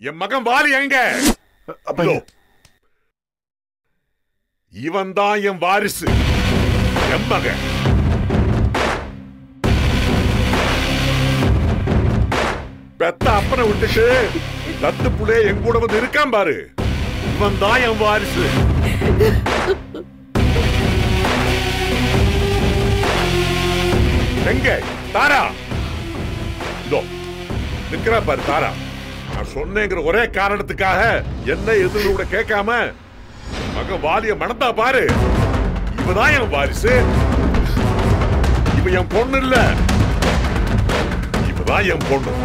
என் மகன் வாலி எங்க அப்பா இதோ. இவன் தான் என் வாரிசு என் மகன் பெத்த அப்பனை விட்டுட்டு தத்து புள்ளே என் கூட வந்து இருக்கான் பாரு இவன் தான் என் வாரிசு எங்க தாரா இதோ நிக்கிறா பாரு தாரா நான் சொன்னேங்கிற ஒரே காரணத்துக்காக என்ன எதுன்னு கூட கேட்காம மக வாலிய மணந்தா பாரு இவதான் என் வாரிசு இவ என் பொண்ணு இல்ல இவதான் என் பொண்ணு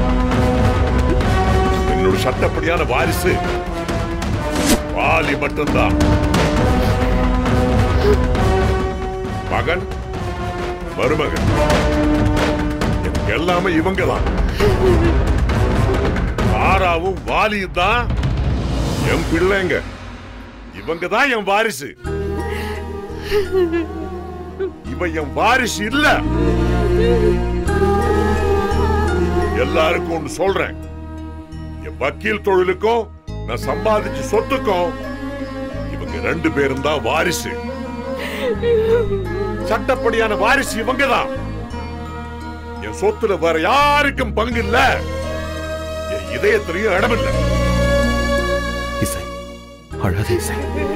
என்னோட சட்டப்படியான வாரிசு வாலி மட்டும்தான் மகன் மருமகன் எனக்கு எல்லாமே இவங்க தான் தாராவும் வாலியும் தான் என் பிள்ளைங்க இவங்க தான் என் வாரிசு இவ என் வாரிசு இல்ல எல்லாருக்கும் ஒண்ணு சொல்றேன் என் வக்கீல் தொழிலுக்கும் நான் சம்பாதிச்ச சொத்துக்கும் இவங்க ரெண்டு பேரும் தான் வாரிசு சட்டப்படியான வாரிசு இவங்க தான் என் சொத்துல வேற யாருக்கும் பங்கு இல்ல என் இதயத்திலையும் இடம் இல்ல இசை அழாத இசை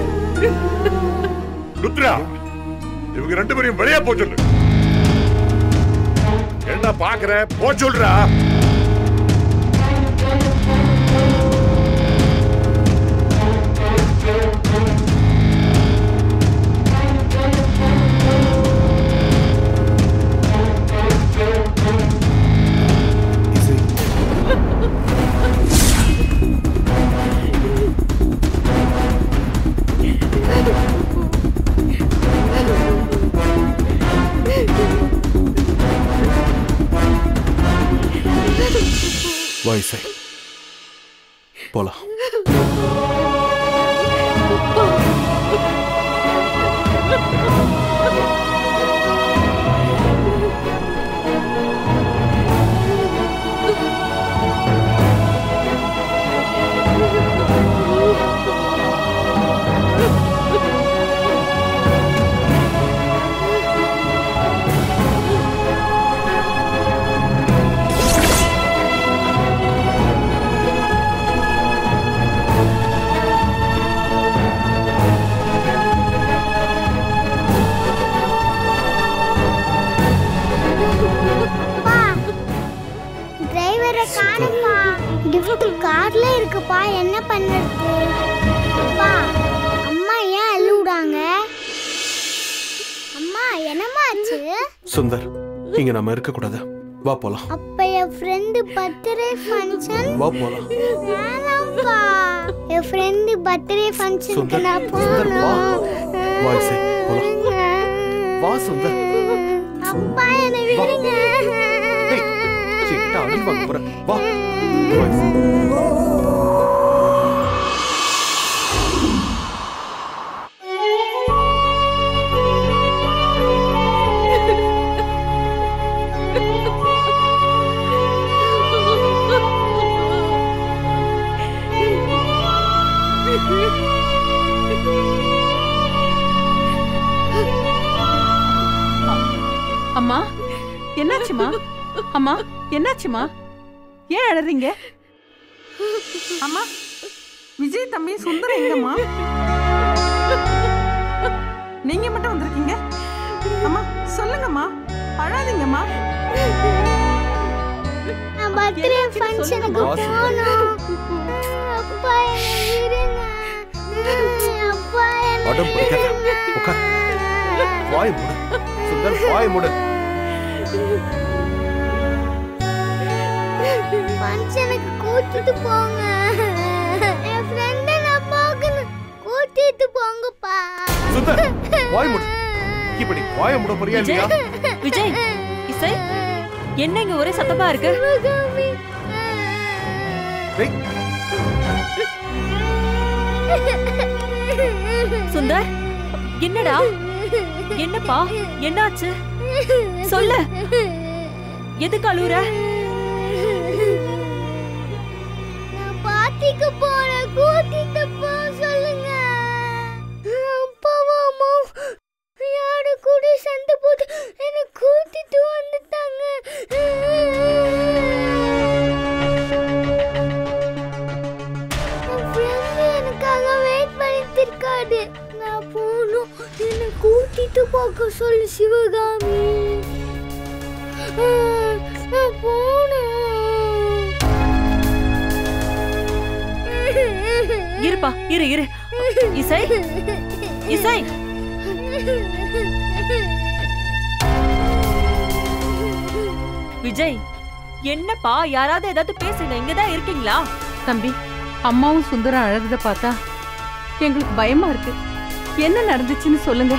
ருத்ரா இவங்க ரெண்டு பேரையும் வெளியே போ சொல்லு என்ன பாக்குற போ சொல்றா இசை வா இசை போலாம் அப்பா டிரைவரை காணுப்பா கிஃப்ட் கார்ல இருக்குப்பா என்ன பண்ணுறது அப்பா அம்மா ஏன் அழுவுடாங்க அம்மா என்னம்மா ஆச்சு சுந்தர் இங்க நம்ம இருக்க கூடாது வா போலாம் அப்ப என் ஃப்ரெண்டு பர்த்டே ஃபங்க்ஷன் வா போலாம் வேணாம்ப்பா என் ஃப்ரெண்டு பர்த்டே ஃபங்க்ஷனுக்கு சுந்தர், நான் சுந்தர், வா. போகணும் வா இசை போலாம் வா சுந்தர் அப்பா என்னை விடுங்க டேய், என்கிட்ட அடி வாங்க போற வா வா இசை. அம்மா என்னாச்சுமா அம்மா என்னாச்சுமா ஏன் அழறீங்க அம்மா விஜய் தம்பி சுந்தரம் எங்கம்மா நீங்க மட்டும் வந்திருக்கீங்க அம்மா சொல்லுங்கம்மா அழாதீங்கம்மா நான் பர்த்டே ஃபங்க்ஷனுக்கு வா, சுந்தர். போகணும் அப்பா என்னை விடுங்க அப்பா என்னை அடம் பிடிக்காத உட்கார் வாய் மூடு சுந்தர் வாய் மூடு ஃபங்க்ஷனுக்கு கூட்டிட்டு போங்க என் ஃப்ரெண்டை நான் பார்க்கணும் கூட்டிட்டு போங்கப்பா சுந்தர் வாய் மூடு இப்படி வாய மூட போறியா இல்லையா விஜய் இசை என்ன இங்க ஒரே சத்தமா இருக்கு சிவகாமி. டேய் சுந்தர் என்னடா என்னப்பா என்னாச்சு சொல்லு எதுக்கு அழுவுற நான் அடிக்க போற கூட்டிட்டு போ சொல்லுங்க அப்பாவும் அம்மாவும் யாரு கூட சண்டை போட்டு என்னை கூட்டிட்டு வந்துட்டாங்க என் friend எனக்காக wait பண்ணிட்டு இருக்காரு. நான் போகணும். என்னை கூட்டிட்டு போக சொல்லு சிவகாமி ஆஹ், நான் போகணும். இருப்பா இரு இரு இசை இசை விஜய் என்னப்பா யாராவது ஏதாவது பேசுங்க இங்கதான் இருக்கீங்களா தம்பி அம்மாவும் சுந்தரம் அழகுத பார்த்தா எங்களுக்கு பயமா இருக்கு என்ன நடந்துச்சுன்னு சொல்லுங்க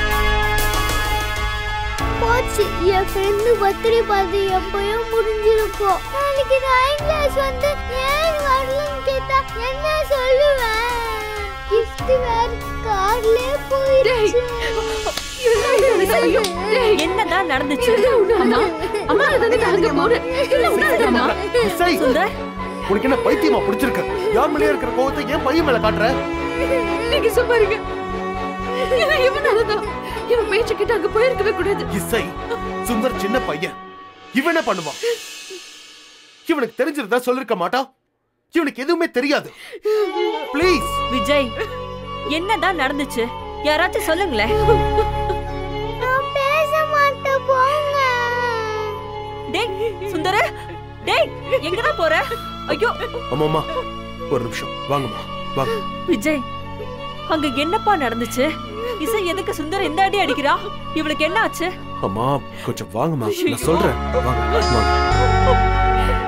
போச்சு என் ஃப்ரெண்டு பர்த்டே பார்த்து எப்பயும் முடிஞ்சிருக்கும் நாளைக்கு நைன் கிளாஸ் வந்து ஏன் வரலன்னு கேட்டா என்ன சொல்லுவேன் கிஃப்ட் வேற கார்லயே போயிருச்சு என்னதான் நடந்துச்சு அம்மா அம்மா அதுக்கு அங்க போறேன் இல்ல, விடாதம்மா. இசை சுந்தர் உனக்கு என்ன பைத்தியமா பிடிச்சிருக்கு யார் மேலே இருக்கிற கோவத்தை ஏன் பையன் மேல காட்டுற நீங்க சும்மாருங்க இவனாலதான் இவன் பேச்சு கிட்ட அங்க போயிருக்கவே கூடாது இசை சுந்தர் சின்ன பையன் இவன் என்ன பண்ணுவான் இவனுக்கு தெரிஞ்சிருந்தா சொல்லிருக்க மாட்டான் இவனுக்கு எதுவுமே தெரியாது ப்ளீஸ் விஜய் என்னதான் நடந்துச்சு யாராச்சும் சொல்லுங்களேன் நான் பேச மாட்டேன் போங்க டேய் சுந்தர டேய் எங்கதான் போற ஐயோ அம்மாமா ஒரு நிமிஷம் வாங்கம்மா வாங்க விஜய் அங்க என்னப்பா நடந்துச்சு இசை எதுக்கு சுந்தர் இந்த அடி அடிக்கிறா இவளுக்கு என்ன ஆச்சு அம்மா கொஞ்சம் வாங்கம்மா நான் சொல்றேன் வாங்க வாங்க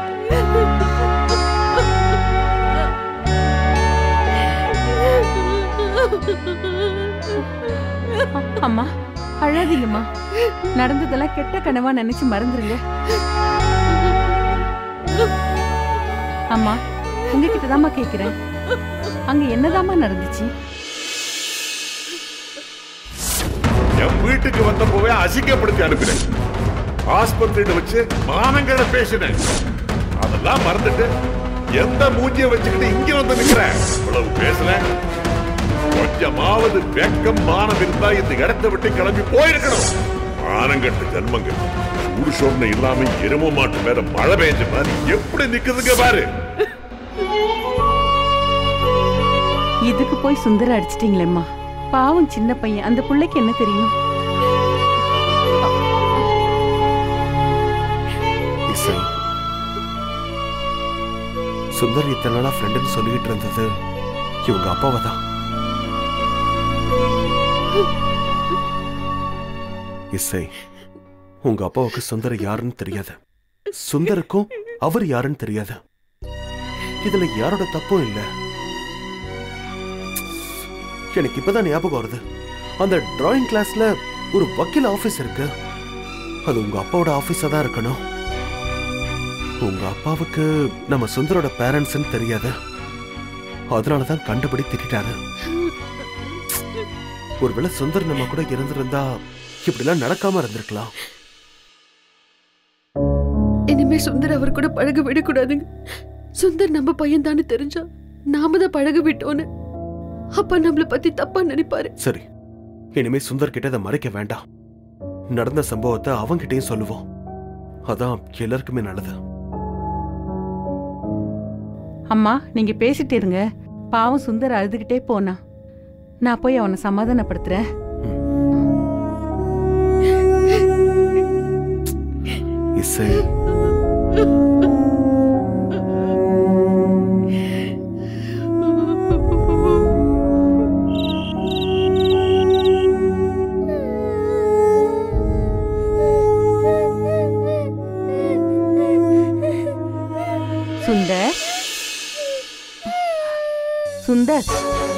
அம்மா அழாதீங்கம்மா நடந்ததெல்லாம் கெட்ட கனவா நினைச்சு மறந்துருங்க அம்மா உங்ககிட்ட தாம்மா கேக்குறேன் அங்க என்னதாம்மா நடந்துச்சு என் வீட்டுக்கு வந்தப்போவே அசிங்கப்படுத்தி அனுப்பினேன் ஆஸ்பத்திரியில வச்சு மானங்கட பேசினேன் அதெல்லாம் மறந்துட்டு எந்த மூஞ்சிய வச்சுக்கிட்டு இங்க வந்து நிக்கிறேன் இவ்வளவு பேசுறேன் கொஞ்சமாவது வெக்கம் மானம் இருந்தா இந்த இடத்தை விட்டு கிளம்பி போயிருக்கணும் மானங்கட்ட ஜன்மங்கள் சூடு சொன்ன இல்லாம எரும மாட்டு மேல மழை பெஞ்ச மாதிரி எப்படி நிக்குதுங்க பாரு இதுக்கு போய் சுந்தர அடிச்சிட்டீங்களேம்மா பாவம் சின்ன பையன் அந்த புள்ளைக்கு என்ன தெரியும் இசை சுந்தர் இத்தனை நாளா ஃப்ரெண்டுன்னு சொல்லிட்டு இருந்தது இவங்க அப்பாவை தான் இசை உங்க அப்பாவுக்கு சுந்தர் யாருன்னு தெரியாது சுந்தருக்கும் அவர் யாருன்னு தெரியாது இதுல யாரோட தப்பும் இல்ல எனக்கு இப்பதான் ஞாபகம் வருது அந்த டிராயிங் கிளாஸ்ல ஒரு வக்கீல் ஆபீஸ் இருக்கு அது உங்க அப்பாவோட ஆபீஸா தான் இருக்கணும் உங்க அப்பாவுக்கு நம்ம சுந்தரோட பேரண்ட்ஸ்னு தெரியாது அதனாலதான் கண்டுபிடி திட்டாரு ஒருவேளை சுந்தர் நம்ம கூட இருந்திருந்தா இப்படிலாம் நடக்காம இருந்திருக்கலாம் இனிமே சுந்தர் அவர் கூட பழக விடக்கூடாதுங்க சுந்தர் நம்ம பையன் தானே தெரிஞ்சா நாம தான் பழக விட்டோன்னு அப்பா நம்மள பத்தி தப்பா நினைப்பாரு சரி இனிமே சுந்தர் கிட்ட இதை மறைக்க வேண்டாம் நடந்த சம்பவத்தை அவன்கிட்டயும் சொல்லுவோம் அதான் எல்லாருக்குமே நல்லது அம்மா நீங்க பேசிட்டு இருங்க பாவம் சுந்தர் அழுதுகிட்டே போனா நான் போய் அவனை சமாதானப்படுத்துறேன் இசை சுந்தர் சுந்தர்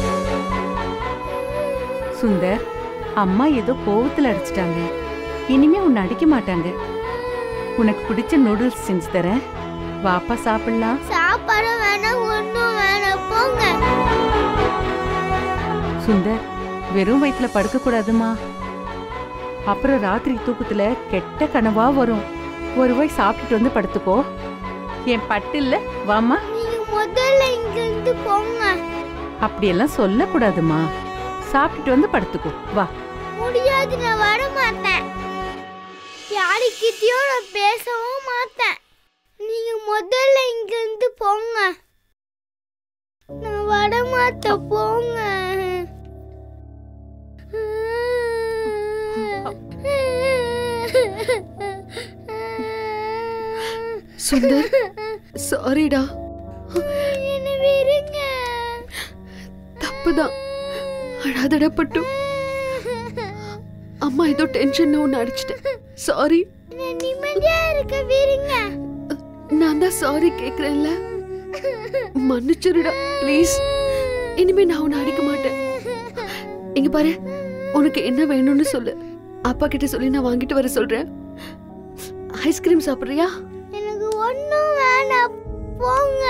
சுந்தர் அம்மா ஏதோ கோவத்துல அடிச்சிட்டாங்க இனிமே உன்னை அடிக்க மாட்டாங்க உனக்கு பிடிச்ச நூடுல்ஸ் செஞ்சு தரேன் வாப்பா சாப்பிடலாம் சாப்பாடு வேணாம் ஒண்ணும் வேணாம் போங்க சுந்தர் வெறும் வயிற்றுல படுக்க கூடாதுமா அப்புறம் ராத்திரி தூக்கத்துல கெட்ட கனவா வரும் ஒரு வாய் சாப்பிட்டுட்டு வந்து படுத்துக்கோ என் பட்டு இல்ல வாமா நீங்க முதல்ல இங்க இருந்து போங்க அப்படியெல்லாம் சொல்லக்கூடாதுமா சாப்பிட்டுட்டு வந்து படுத்துக்கோ வா முடியாது நான் வர மாட்டேன் யாருக்கிட்டயும் நான் பேசவும் மாட்டேன் நீங்க முதல்ல இங்க இருந்து போங்க நான் வர மாட்டேன் போங்க சுந்தர் சாரிடா என்ன விருங்க தப்புதான் அழாதடா பட்டு அம்மா ஏதோ டென்ஷன்ல ஒன்று அடிச்சிட்டேன் சாரி நான் நிம்மதியா இருக்க விருங்க நான் தான் சாரி கேக்குறேன்ல மன்னிச்சிருடா ப்ளீஸ் இனிமே நான் உன்னை அடிக்க மாட்டேன் இங்க பாரு உனக்கு என்ன வேணும்னு சொல்லு அப்பா கிட்ட சொல்லி நான் வாங்கிட்டு வர சொல்றேன் ஐஸ்கிரீம் சாப்பிடுறியா எனக்கு ஒண்ணும் வேணாம் போங்க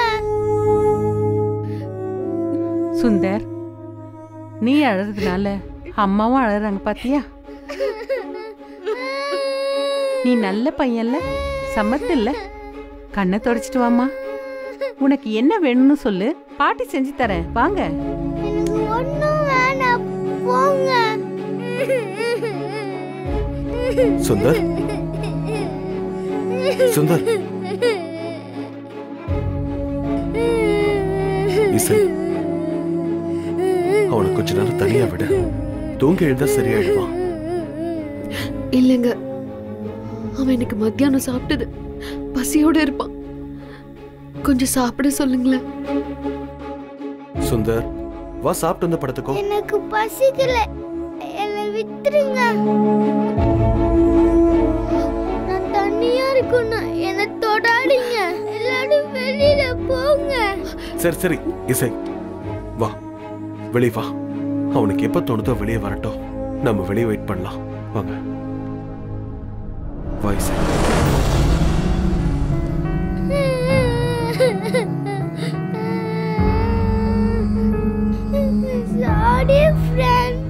சுந்தர் நீ அழறதுனால அம்மாவும் அழறாங்க பாத்தியா நீ நல்ல பையன்ல சமத்து இல்ல கண்ணை தொடச்சிட்டு வாமா உனக்கு என்ன வேணும்னு சொல்லு பாட்டி செஞ்சு தரேன் வாங்க எனக்கு ஒண்ணும் வேணாம் போங்க சுந்தர் சுந்தர் இசை அவனை கொஞ்ச நேரம் தனியா விடு தூங்கி எழுந்தா சரியாயிடுவான் இல்லைங்க அவன் எனக்கு மத்தியானம் சாப்பிட்டது பசியோட இருப்பான் கொஞ்சம் சாப்பிட சொல்லுங்களேன் சுந்தர் வா சாப்பிட்டு வந்து படத்துக்கோ எனக்கு பசிக்கல என்னை விட்டுருங்க நான் தனியா இருக்கணும் என்னை தொடாதீங்க எல்லாரும் வெளியில போங்க சரி சரி இசை வா வெளியே வா அவனுக்கு எப்ப தோணுதோ வெளியே வரட்டும் நம்ம வெளியே வெயிட் பண்ணலாம் வாங்க வா இசை சாரி ஃப்ரெண்ட்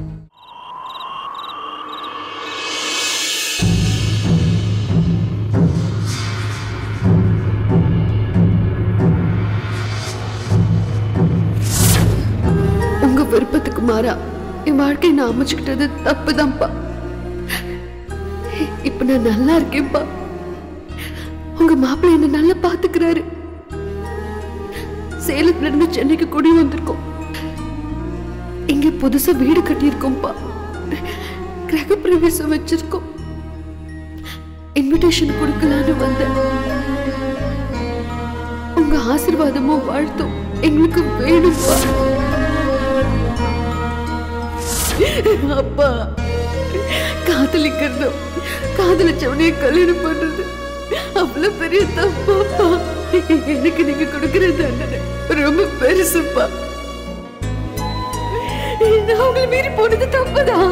உங்க விருப்பத்துக்கு மாறா என் வாழ்க்கையை நான் அமைச்சுக்கிட்டது தப்புதான்ப்பா இப்ப நான் நல்லா இருக்கேன்ப்பா உங்க மாப்பிள்ளை என்ன நல்லா பாத்துக்கிறாரு சேலத்துல இருந்து சென்னைக்கு குடி வந்திருக்கோம் இங்க புதுசா வீடு கட்டியிருக்கோம்ப்பா கிரக பிரவேசம் வச்சிருக்கோம் இன்விடேஷன் கொடுக்கலான்னு வந்தேன் உங்க ஆசீர்வாதமும் வாழ்த்தும் எங்களுக்கு வேணும்ப்பா அப்பா காதலிக்கிறதும் காதலிச்சவனையே கல்யாணம் பண்றது அவ்வளவு பெரிய தப்பாப்பா எனக்கு நீங்க கொடுக்கிற தண்டனை ரொம்ப பெருசுப்பா நான் உங்களை மீறி போனது தப்புதான்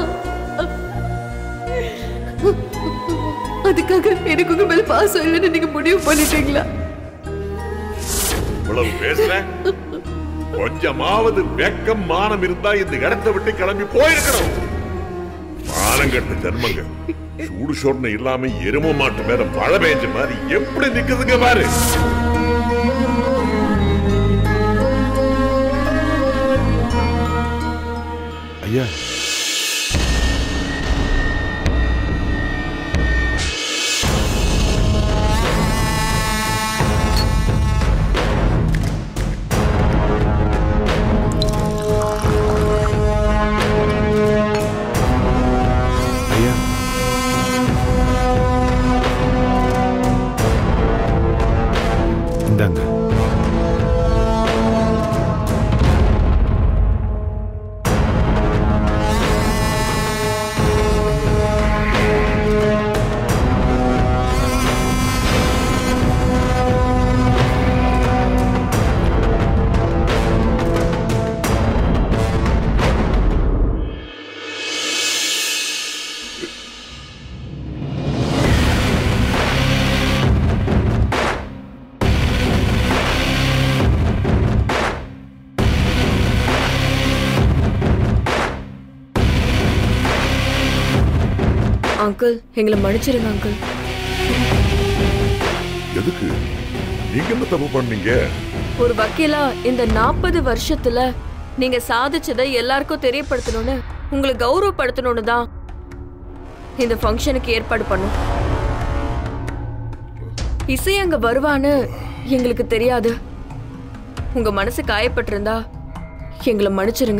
அதுக்காக எனக்கு உங்க மேல பாசம் இல்லைன்னு நீங்க முடிவு பண்ணிட்டீங்களா இவ்வளவு பேசுற கொஞ்சமாவது வெக்கம் மானம் இருந்தா இந்த இடத்தை விட்டு கிளம்பி போயிருக்கணும் மானங்கட்ட ஜன்மங்க சூடு சொர்ணம் இல்லாம எரும மாட்டு மேல மழை பெஞ்ச மாதிரி எப்படி நிக்குதுங்க பாரு ஐயா ஐயா இந்தாங்க அங்கிள் எங்களை மன்னிச்சிருங்க அங்கிள் எதுக்கு நீங்க என்ன தப்பு பண்ணீங்க ஒரு வக்கீலா இந்த நாற்பது வருஷத்துல நீங்க சாதிச்சதை எல்லாருக்கும் தெரியப்படுத்தணும்னு உங்களை கௌரவப்படுத்தணும்னு தான் இந்த ஃபங்க்ஷனுக்கு ஏற்பாடு பண்ணும் இசை அங்க வருவான்னு எங்களுக்கு தெரியாது உங்க மனசு காயப்பட்டிருந்தா எங்களை மன்னிச்சிருங்க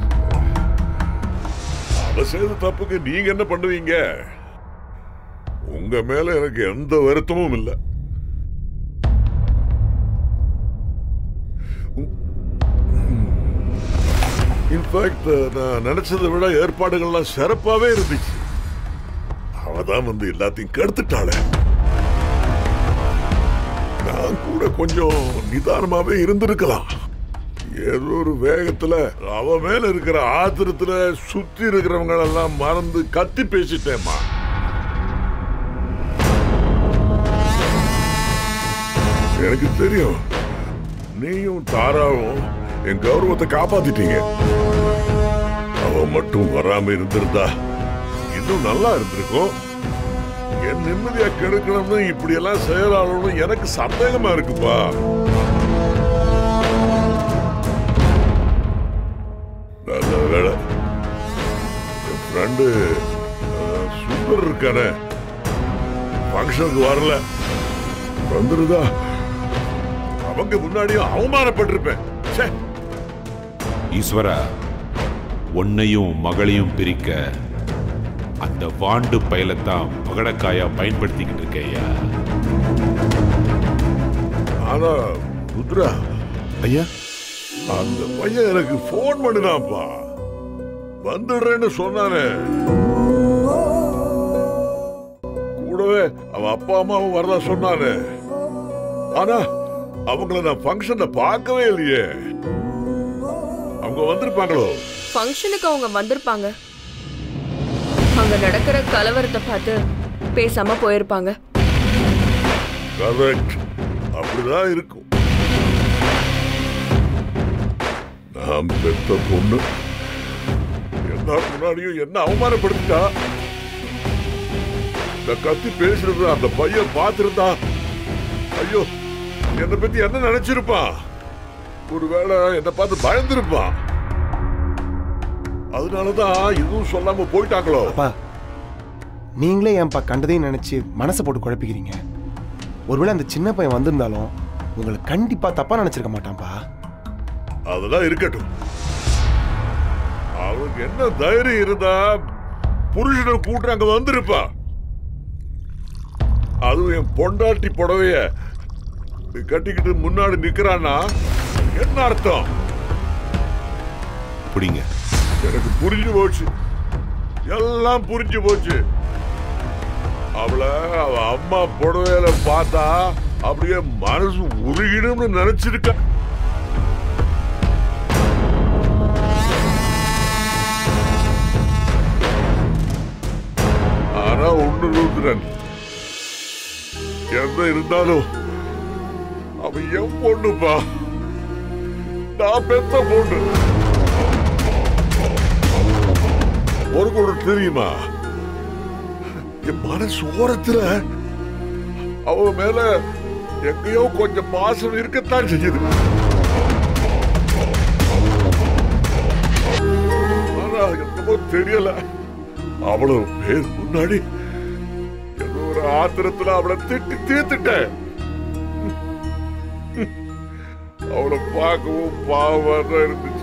அவ செய்த தப்புக்கு நீங்க என்ன பண்ணுவீங்க உங்க மேல எனக்கு எந்த வருத்தமும் இல்லை இன்ஃபேக்ட் நான் நினைச்சதை விட ஏற்பாடுகள்லாம் சிறப்பாவே இருந்துச்சு அவ தான் வந்து எல்லாத்தையும் கெடுத்துட்டாளே நான் கூட கொஞ்சம் நிதானமாவே இருந்திருக்கலாம் ஏதோ ஒரு வேகத்துல அவ மேல இருக்கிற ஆத்திரத்துல சுத்தி இருக்கிறவங்க எல்லாம் மறந்து கத்தி பேசிட்டேம்மா எனக்கு தெரியும் நீயும் தாராவும் என் கௌரவத்தை காப்பாத்திட்டீங்க அவ மட்டும் வராம இருந்திருந்தா இன்னும் நல்லா இருந்திருக்கும் என் நிம்மதியா கெடுக்கணும்னு இப்படி எல்லாம் செயலாளணும் எனக்கு சந்தேகமா இருக்குப்பா நல்ல வேலை என் ஃப்ரெண்டு சுந்தர் இருக்கானே ஃபங்க்ஷனுக்கு வரல வந்துருதா அவங்க முன்னாடியும் அவமானப்பட்டிருப்பேன் ச்சே ஈஸ்வரா உன்னையும் மகளையும் பிரிக்க அந்த வாண்டு பயலத்தான் பகடக்காயா பயன்படுத்திக்கிட்டு இருக்கேயா ஆனா ருத்ரா ஐயா அந்த பையன் எனக்கு ஃபோன் பண்ணினான்ப்பா வந்துடுறேன்னு சொன்னானே கூடவே அவ அப்பா அம்மாவும் வரதா சொன்னானே ஆனா அவங்கள நான் ஃபங்க்ஷன்ல பார்க்கவே இல்லையே அவங்க வந்திருப்பாங்களோ ஃபங்க்ஷனுக்கு அவங்க வந்திருப்பாங்க அங்க நடக்கிற கலவரத்தை பார்த்து பேசாம போயிருப்பாங்க கரெக்ட் அப்படிதான் இருக்கும் நான் பெத்த பொண்ணு எல்லாரும் முன்னாடியும் என்ன அவமானப்படுத்திட்டா இந்த கத்தி பேசுறது அந்த பையன் பார்த்திருந்தா ஐயோ என்னை பத்தி என்ன நினைச்சிருப்பான் ஒருவேளை என்னை பார்த்து பயந்திருப்பான் அதனாலதான் எதுவும் சொல்லாம போயிட்டாங்களோ அப்பா நீங்களே ஏன்பா கண்டதையும் நினைச்சு மனசை போட்டு குழப்பிக்கிறீங்க ஒருவேளை அந்த சின்ன பையன் வந்திருந்தாலும் உங்களை கண்டிப்பா தப்பா நினைச்சிருக்க மாட்டான்ப்பா அதெல்லாம் இருக்கட்டும் அவனுக்கு என்ன தைரியம் இருந்தா புருஷனை கூட்டு அங்க வந்திருப்பா அதுவும் என் பொண்டாட்டி புடவைய கட்டிக்கிட்டு முன்னாடி நிக்கிறான்னா என்ன அர்த்தம் பிடிங்க எனக்கு புரிஞ்சு போச்சு எல்லாம் புரிஞ்சு போச்சு அவளை அவ அம்மா புடவையில பார்த்தா அப்படியே மனசு உருகிடும்னு நினைச்சிருக்க ஆனா ஒண்ணு ருத்ரன் என்ன இருந்தாலும் அவன் என் பொண்ணுப்பா நான் பெத்த பொண்ணு ஒரு கூட தெரியுமா என் மனசு ஓரத்துல அவ மேல எங்கேயோ கொஞ்சம் பாசம் இருக்கத்தான் செய்யுது ஆனா என்னமோ தெரியல அவ்வளவு பேர் முன்னாடி ஏதோ ஒரு ஆத்திரத்துல அவளை திட்டி தீர்த்துட்டேன் அவளை பார்க்கவும் பாவமா தான் இருந்துச்சு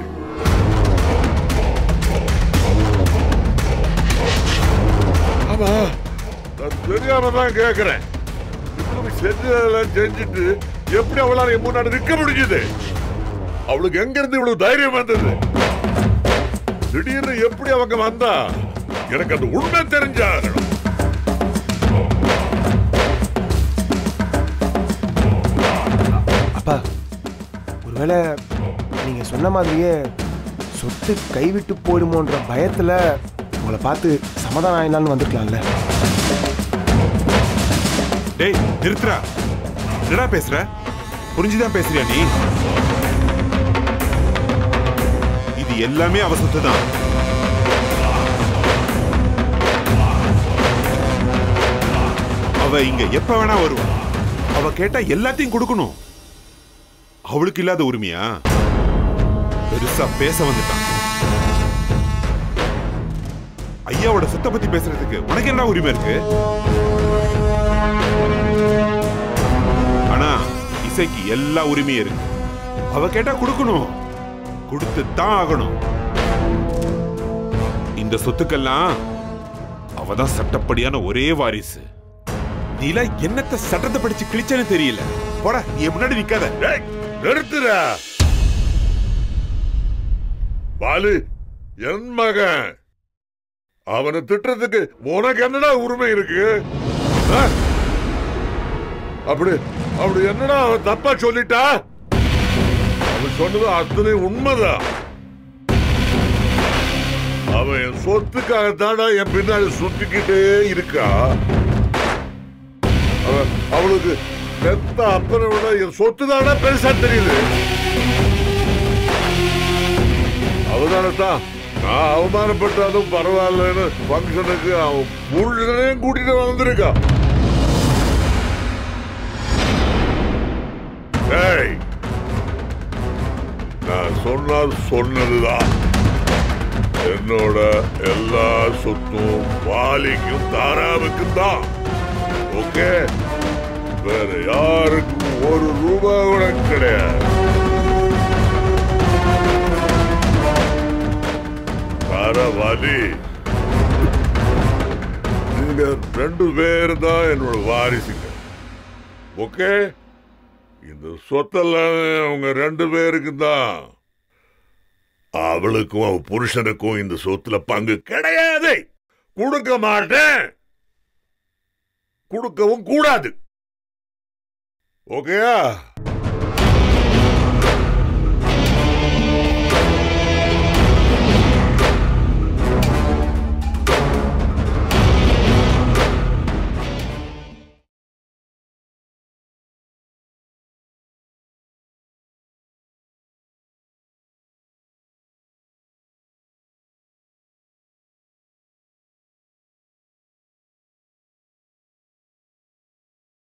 ஆமா நான் தெரியாம தான் கேக்குறேன் இவ்வளவு செஞ்சதெல்லாம் செஞ்சுட்டு எப்படி அவளால என் முன்னாடி நிக்க முடிஞ்சது அவளுக்கு எங்க இருந்து இவ்வளவு தைரியம் வந்தது திடீர்னு எப்படி அவங்க வந்தா எனக்கு அந்த உண்மை தெரிஞ்சாகணும் அப்பா ஒருவேளை நீங்க சொன்ன மாதிரியே சொத்து கைவிட்டு போயிடுமோன்ற பயத்துல உங்களை பார்த்து சமாதானம் ஆயிடலாம்னு வந்திருக்கலாம்ல டேய் நிறுத்துறா என்னடா பேசுற புரிஞ்சுதான் பேசுறியா நீ இது எல்லாமே அவ சொத்து தான் அவ இங்க எப்ப வேணா வருவா அவ கேட்டா எல்லாத்தையும் கொடுக்கணும் அவளுக்கு இல்லாத உரிமையா பெருசா பேச வந்துட்டான் ஐயாவோட சொத்தை பத்தி பேசுறதுக்கு உனக்கு என்ன உரிமை இருக்கு ஆனா இசைக்கு எல்லா உரிமையும் இருக்கு அவ கேட்டா கொடுக்கணும் கொடுத்து தான் ஆகணும் இந்த சொத்துக்கெல்லாம் அவதான் சட்டப்படியான ஒரே வாரிசு நீல என்னத்த சட்டத்தை படிச்சு கிழிச்சேன்னு தெரியல போடா நீ என் முன்னாடி நிக்காத டேய், நிறுத்துடா பாலு என் மகன் அவனை திட்டத்துக்கு உனக்கு என்னடா உரிமை இருக்கு ஆ? அப்படி அப்படி என்னடா அவன் தப்பா சொல்லிட்டா அவன் சொன்னது அத்தனை உண்மைதான் அவன் என் சொத்துக்காக தாடா என் பின்னாடி சுத்திக்கிட்டே இருக்கா அவ- அவளுக்கு பெத்த அப்பனை விட என் சொத்து தானே பெருசா தெரியுது அதனால தான் நான் அவமானப்பட்டாலும் பரவாயில்லன்னு ஃபங்க்ஷனுக்கு அவன் புருஷனையும் கூட்டிட்டு வந்திருக்கா ஏய் நான் சொன்னால் சொன்னதுதான் என்னோட எல்லா சொத்தும் வாலிக்கும் தாராவுக்கும் தான் ஓகே வேற யாருக்கும் ஒரு ரூபாய் கூட கிடையாது தாராவாலி நீங்க ரெண்டு பேர் தான் என்னோட வாரிசுங்க ஓகே இந்த சொத்தெல்லாம் அவங்க ரெண்டு பேருக்கு தான் அவளுக்கும் அவ புருஷனுக்கும் இந்த சொத்துல பங்கு கிடையாது கொடுக்க மாட்டேன் கொடுக்கவும் கூடாது ஓகேயா